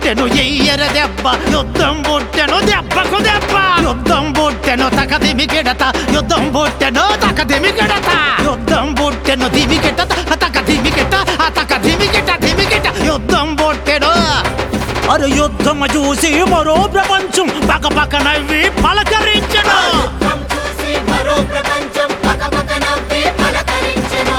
పుట్టెను ఎయ్యర దెబ్బ యుద్ధం పుట్టెను దెబ్బకు దెబ్బ యుద్ధం పుట్టెను తకదిమి గిడత యుద్ధం పుట్టెను తకదిమి గిడత యుద్ధం పుట్టెను దిమి గిట తక దిమి గిట తక దిమి గిట దిమి గిట యుద్ధం పుట్టెను అరే యుద్ధం చూసి మరో ప్రపంచం పక్క పక్క నవ్వి పలకరించను యుద్ధం చూసి మరో ప్రపంచం పకపక నవ్వి పలకరించెను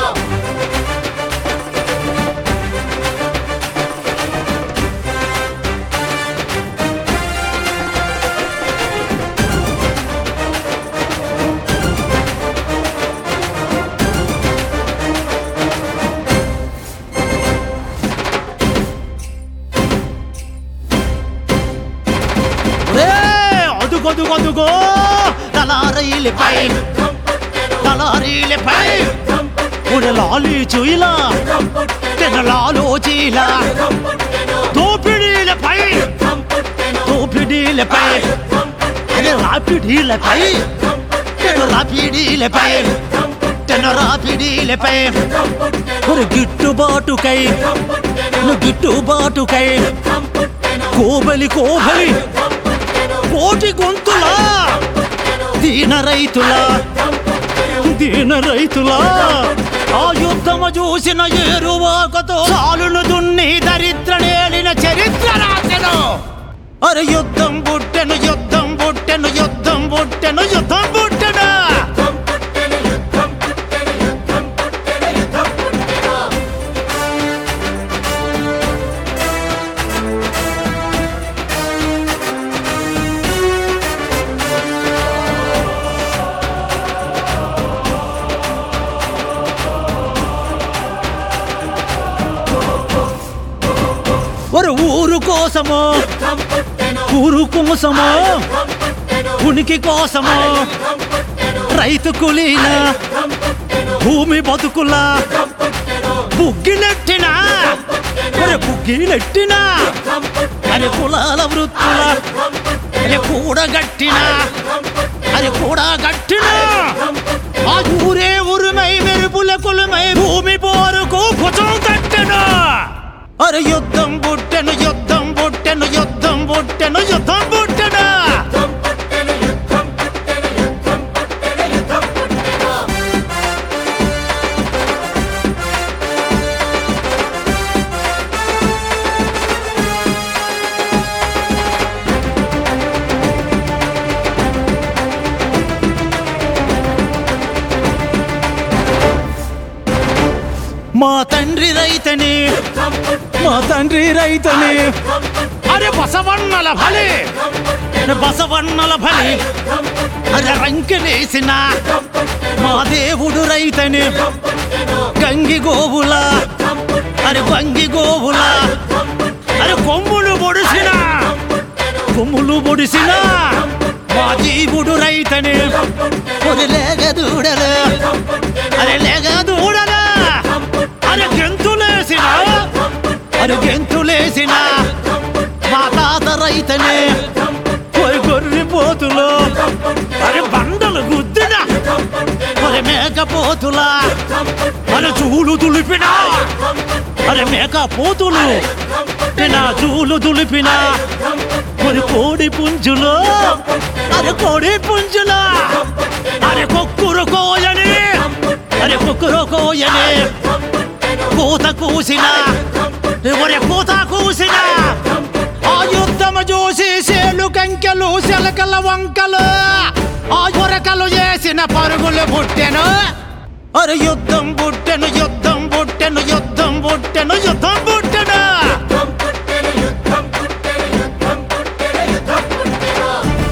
రే అదుగొదుగొదుగో తలారీలపై యుద్ధం పుట్టెను తలారీలపై యుద్ధం పుట్టెను ఉడలాలి చూయిలా యుద్ధం పుట్టెను తెనలాలో చీలా యుద్ధం పుట్టెను దోపిడీలపై యుద్ధం పుట్టెను దోపిడీలపై యుద్ధం అరే రాపిడీలపై తెను రాపిడీలపై తెను రాపిడీలపై ఒక గిట్టుబాటుకై నువ్వు గిట్టుబాటుకై కోబలి కోబలి కోటి గొంతులా దీన రైతులా దీన రైతులా ఆ యుద్ధము చూసిన ఏరువాకతో చాలును దున్ని దరిద్ర నేలిన చరిత్ర రాసెను అరే యుద్ధం పుట్టెను యుద్ధం పుట్టెను యుద్ధం పుట్టెను యుద్ధం పుట్టెను యుద్ధం పుట్టెను యుద్ధం పుట్టెను యుద్ధం పుట్టెను యుద్ధం పుట్టెను ఒక ఊరు కోసము యుద్ధం పుట్టెను ఊరు కోసము యుద్ధం పుట్టెను ఉనికి కోసము యుద్ధం పుట్టెను రైతు కులీన యుద్ధం పుట్టెను భూమి బతుకులా యుద్ధం పుట్టెను బుగ్గిలెట్టిన ఒరే బుగ్గిలెట్టిన యుద్ధం పుట్టెను అరే కులాల వృత్తుల యుద్ధం పుట్టెను అరే కూడగట్టిన యుద్ధం పుట్టెను అరే కూడగట్టిన ఆ ఊరే ఉరుమై మెరుపుల కులమై భూమి పోరుకు భుజం తట్టెను అరే యుద్ధం పుట్టెను యుద్ధం పుట్టెను యుద్ధం పుట్టెను యుద్ధం పుట్టెను యుద్ధం పుట్టెను యుద్ధం పుట్టెను యుద్ధం పుట్టెను యుద్ధం పుట్టెను మా తండ్రి రైతని యుద్ధం పుట్టెను మా తండ్రి రైతని యుద్ధం పుట్టెను అరే బసవన్నల బలి యుద్ధం పుట్టెను బసవన్నల బలి యుద్ధం పుట్టెను అరే రంకెలేసిన యుద్ధం పుట్టెను మా దేవుడు రైతని యుద్ధం పుట్టెను గంగి గోవుల యుద్ధం పుట్టెను అరే వంగి గోవుల యుద్ధం పుట్టెను అరే కొమ్ములు పొడిసిన కొమ్ములు పొడిసిన మా జీవుడు రైతని ఒరి లేగ దూడలు అరే లేగ దూడలు అరే గెంతులేసిన అరే గెంతులేసిన మా తాత రైతని ఒరి గొర్రె పోతులు అరే బండలు గుద్దిన ఒరి మేకపోతులా అరే చూలు దులిపిన అరే మేకపోతులు నా చూలు దులిపిన ఒరి కోడి పుంజులో అరే కోడి పుంజులా అరే కొక్కురు కోయని అరే కొక్కురు కోయని కూత కూసిన ఒరే కూత కూసిన ఆ యుద్ధము చూసి సేలు కంకెలు శలకల వంకలు ఆ ఉరకలు చేసిన పరుగులు పుట్టెను అరే యుద్ధం పుట్టెను యుద్ధం పుట్టెను యుద్ధం పుట్టెను యుద్ధం పుట్టెను యుద్ధం పుట్టెను యుద్ధం పుట్టెను యుద్ధం పుట్టెను యుద్ధం పుట్టెను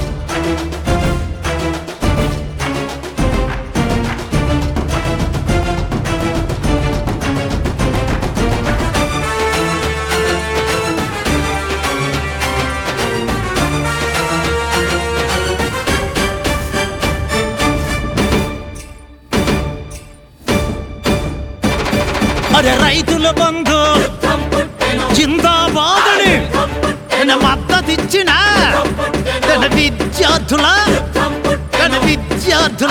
అరే రైతుల బంధు యుద్ధం పుట్టెను జిందాబాదుని తన మద్దతిచ్చిన తన విద్యార్థుల తన విద్యార్థుల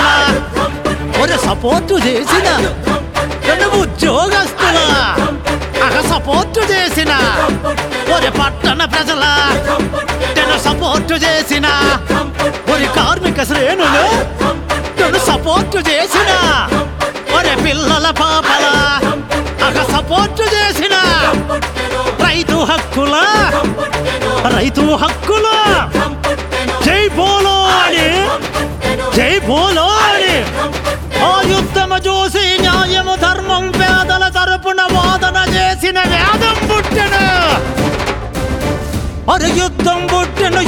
ఒక సపోర్టు చేసిన తన ఉద్యోగస్తుల అక సపోర్ట్ సపోర్టు చేసిన ఒరి పట్టణ ప్రజల టెను సపోర్టు చేసిన ఒరి కార్మిక శ్రేణులు టెను సపోర్టు చేసిన ఒరి పిల్లల పాపల అక సపోర్టు చేసిన రైతు హక్కుల రైతు హక్కుల జై బోలో అని జై బోలో అని ఆ యుద్ధము చూసి న్యాయము ధర్మం పేదల తరపున వాదన చేసిన వేదం పుట్టెను అరే యుద్ధం పుట్టెను